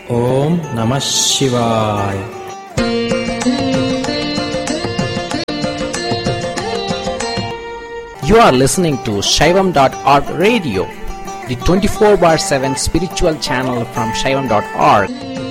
ఓం నమ శివాయ You are listening to Shaivam.org radio, the 24 bar 7 spiritual channel from Shaivam.org.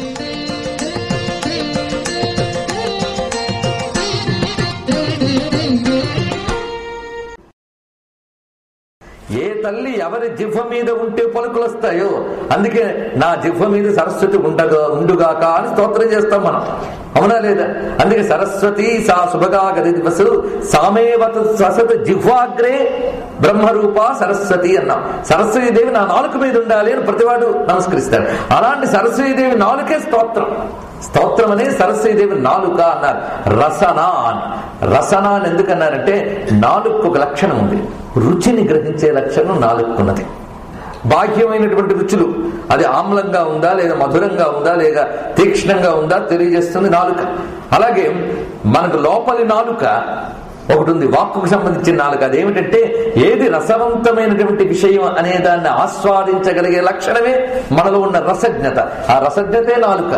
ఏ తల్లి ఎవరి జిహ్వ మీద ఉంటే పలుకులు వస్తాయో అందుకే నా జిహ్వ మీద సరస్వతి ఉండగా ఉండుగాక అని స్తోత్రం చేస్తాం మనం అవునా లేదా అందుకే సరస్వతి సా శుభగా గది దివసు సామేవత ససత జిహ్వాగ్రే బ్రహ్మరూప సరస్వతి అన్నాం సరస్వతీదేవి నా నాలుక మీద ఉండాలి అని ప్రతివాడు నమస్కరిస్తాడు అలాంటి సరస్వతీదేవి నాలుకే స్తోత్రం స్తోత్రం అనేది సరస్వతీదేవి నాలుక అన్నారు రసన అని రసన అని ఎందుకన్నారంటే నాలుగు ఒక లక్షణం ఉంది రుచిని గ్రహించే లక్షణం నాలుగున్నది బాహ్యమైనటువంటి రుచులు అది ఆమ్లంగా ఉందా లేదా మధురంగా ఉందా లేదా తీక్ష్ణంగా ఉందా తెలియజేస్తుంది నాలుక అలాగే మనకు లోపలి నాలుక ఒకటి ఉంది వాక్కుకు సంబంధించిన నాలుక అదేమిటంటే ఏది రసవంతమైనటువంటి విషయం అనే దాన్ని ఆస్వాదించగలిగే లక్షణమే మనలో ఉన్న రసజ్ఞత ఆ రసజ్ఞతే నాలుక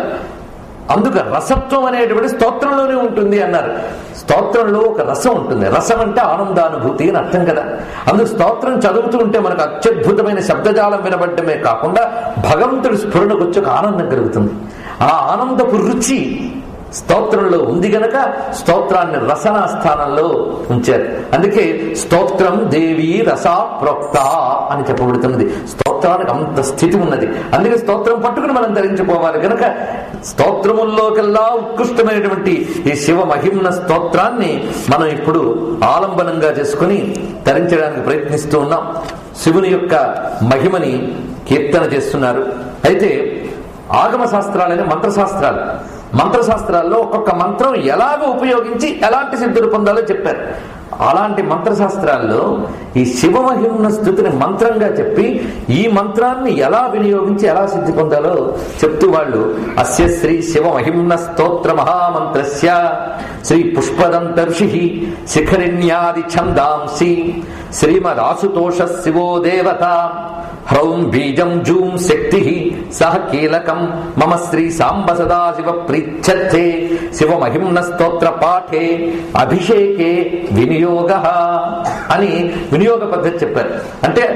అందుక రసత్వం అనేటువంటి స్తోత్రంలోనే ఉంటుంది అన్నారు స్తోత్రంలో ఒక రసం ఉంటుంది రసం అంటే ఆనందానుభూతి అని అర్థం కదా అందుకు స్తోత్రం చదువుతూ ఉంటే మనకు అత్యద్భుతమైన శబ్దజాలం వినబడటమే కాకుండా భగవంతుడి స్ఫురణకు వచ్చి ఒక ఆనందం కలుగుతుంది ఆ ఆనందపు రుచి స్తోత్రంలో ఉంది గనక స్తోత్రాన్ని రసనా స్థానంలో ఉంచారు అందుకే స్తోత్రం దేవి రసా ప్రోక్త అని చెప్పబడుతున్నది స్తోత్రానికి అంత స్థితి ఉన్నది అందుకే స్తోత్రం పట్టుకుని మనం ధరించుకోవాలి కనుక స్తోత్రముల్లోకెల్లా ఉత్కృష్టమైనటువంటి ఈ శివ మహిమ్న స్తోత్రాన్ని మనం ఇప్పుడు ఆలంబనంగా చేసుకుని ధరించడానికి ప్రయత్నిస్తూ ఉన్నాం శివుని యొక్క మహిమని కీర్తన చేస్తున్నారు అయితే ఆగమ శాస్త్రాలనే మంత్రశాస్త్రాలు మంత్రశాస్త్రాల్లో ఒక్కొక్క మంత్రం ఎలాగ ఉపయోగించి ఎలాంటి సిద్ధులు పొందాలో చెప్పారు అలాంటి మంత్రశాస్త్రాల్లో ఈ శివమహిమ్న స్థుతిని మంత్రంగా చెప్పి ఈ మంత్రాన్ని ఎలా వినియోగించి ఎలా సిద్ధి పొందాలో చెప్తూ వాళ్ళు అస్య శ్రీ శివమహిమ్న స్తోత్ర మహామంత్రస్య శ్రీ పుష్పదంత ఋషి శిఖరిణ్యాది ఛందాంసి శ్రీమదాసుతోష శివో దేవత హ్రౌం బీజం జూం శక్తి సహ కీలకం మమ శ్రీ సాంబ సదాశివ ప్రీచ్ఛే శివ మహిమ్న స్తోత్ర పాఠే అభిషేకే వినియోగ అని వినియోగ పద్ధతి చెప్పారు అంటే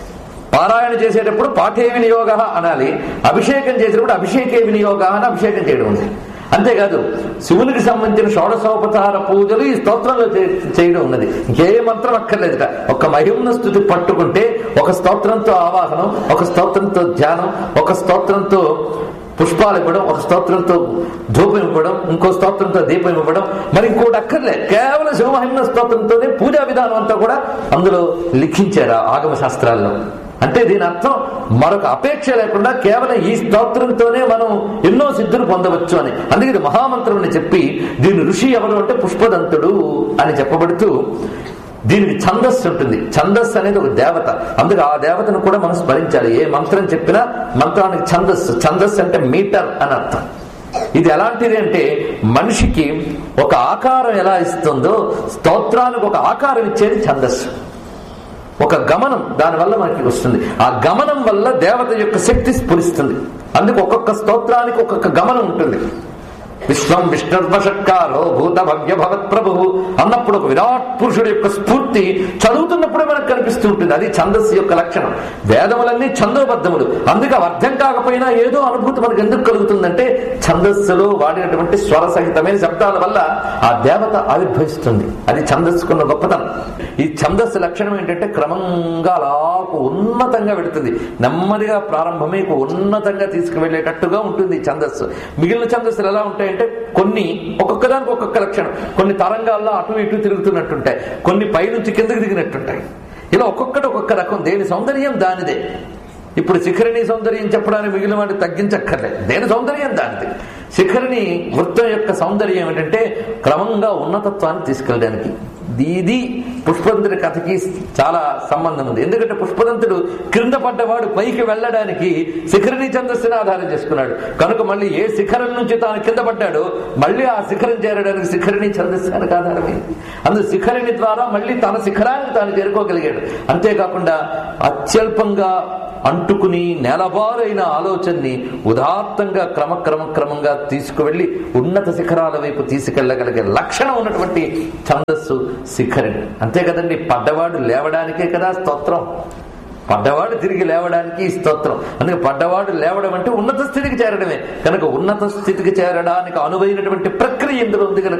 పారాయణ చేసేటప్పుడు పాఠే వినియోగ అనాలి అభిషేకం చేసేటప్పుడు అభిషేకే వినియోగ అని అభిషేకం చేయడం ఉంది అంతేకాదు శివునికి సంబంధించిన షోడశోపచార పూజలు ఈ స్తోత్రంలో చే- చేయడం ఉన్నది ఇంకే మంత్రం అక్కర్లేదుట ఒక మహిమ్న స్థుతి పట్టుకుంటే ఒక స్తోత్రంతో ఆవాహనం ఒక స్తోత్రంతో ధ్యానం ఒక స్తోత్రంతో పుష్పాలు ఇవ్వడం ఒక స్తోత్రంతో ధూపం ఇవ్వడం ఇంకో స్తోత్రంతో దీపం ఇవ్వడం మరి ఇంకోటి అక్కర్లే కేవలం శివమహిమ్న స్తోత్రంతోనే పూజా విధానం అంతా కూడా అందులో లిఖించారు ఆ ఆగమ శాస్త్రాల్లో అంటే దీని అర్థం మరొక అపేక్ష లేకుండా కేవలం ఈ స్తోత్రంతోనే మనం ఎన్నో సిద్ధులు పొందవచ్చు అని అందుకే ఇది మహామంత్రం అని చెప్పి దీని ఋషి ఎవరు అంటే పుష్పదంతుడు అని చెప్పబడుతూ దీనికి ఛందస్సు ఉంటుంది ఛందస్సు అనేది ఒక దేవత అందుకే ఆ దేవతను కూడా మనం స్మరించాలి ఏ మంత్రం చెప్పినా మంత్రానికి ఛందస్సు ఛందస్సు అంటే మీటర్ అని అర్థం ఇది ఎలాంటిది అంటే మనిషికి ఒక ఆకారం ఎలా ఇస్తుందో స్తోత్రానికి ఒక ఆకారం ఇచ్చేది ఛందస్సు ఒక గమనం దానివల్ల మనకి వస్తుంది ఆ గమనం వల్ల దేవత యొక్క శక్తి స్ఫురిస్తుంది అందుకు ఒక్కొక్క స్తోత్రానికి ఒక్కొక్క గమనం ఉంటుంది విశ్వం విష్ణుర్వషట్కారో భూత భవ్య భవత్ ప్రభు అన్నప్పుడు ఒక విరాట్ పురుషుడు యొక్క స్ఫూర్తి చదువుతున్నప్పుడే మనకు కనిపిస్తూ ఉంటుంది అది ఛందస్సు యొక్క లక్షణం వేదములన్నీ ఛందోబద్ధములు అందుకే అవి అర్థం కాకపోయినా ఏదో అనుభూతి మనకు ఎందుకు కలుగుతుందంటే ఛందస్సులో వాడినటువంటి స్వర సహితమైన శబ్దాల వల్ల ఆ దేవత ఆవిర్భవిస్తుంది అది ఛందస్సుకున్న గొప్పతనం ఈ ఛందస్సు లక్షణం ఏంటంటే క్రమంగా అలా ఒక ఉన్నతంగా వెళుతుంది నెమ్మదిగా ప్రారంభమే ఒక ఉన్నతంగా తీసుకువెళ్ళేటట్టుగా ఉంటుంది ఈ ఛందస్సు మిగిలిన ఛందస్సులు ఎలా ఉంటాయంటే కొన్ని ఒక్కొక్క దానికి ఒక్కొక్క లక్షణం కొన్ని తరంగాల్లో అటు ఇటు తిరుగుతున్నట్టుంటాయి కొన్ని పైనుంచి కిందకి దిగినట్టుంటాయి ఇలా ఒక్కొక్కటి ఒక్కొక్క రకం దేని సౌందర్యం దానిదే ఇప్పుడు శిఖరిణి సౌందర్యం చెప్పడానికి మిగిలిన వాటిని తగ్గించక్కర్లే దేని సౌందర్యం దానిది శిఖరిణి వృత్తం యొక్క సౌందర్యం ఏంటంటే క్రమంగా ఉన్నతత్వాన్ని తీసుకెళ్ళడానికి ఇది పుష్పదంతుడి కథకి చాలా సంబంధం ఉంది ఎందుకంటే పుష్పదంతుడు క్రింద పడ్డవాడు పైకి వెళ్ళడానికి శిఖరిని ఛందస్సుని ఆధారం చేసుకున్నాడు కనుక మళ్ళీ ఏ శిఖరం నుంచి తాను కింద పడ్డాడో మళ్ళీ ఆ శిఖరం చేరడానికి శిఖరిని ఛందస్సానికి ఆధారమైంది అందు శిఖరిని ద్వారా మళ్ళీ తన శిఖరానికి తాను చేరుకోగలిగాడు అంతేకాకుండా అత్యల్పంగా అంటుకుని నెలబారైన ఆలోచనని ఉదాత్తంగా క్రమక్రమ క్రమంగా తీసుకువెళ్లి ఉన్నత శిఖరాల వైపు తీసుకెళ్లగలిగే లక్షణం ఉన్నటువంటి ఛందస్సు శిఖరిణి అంతే కదండి పడ్డవాడు లేవడానికే కదా స్తోత్రం పడ్డవాడు తిరిగి లేవడానికి ఈ స్తోత్రం అందుకే పడ్డవాడు లేవడం అంటే ఉన్నత స్థితికి చేరడమే కనుక ఉన్నత స్థితికి చేరడానికి అనువైనటువంటి ప్రక్రియ ఇందులో ఉంది కనుక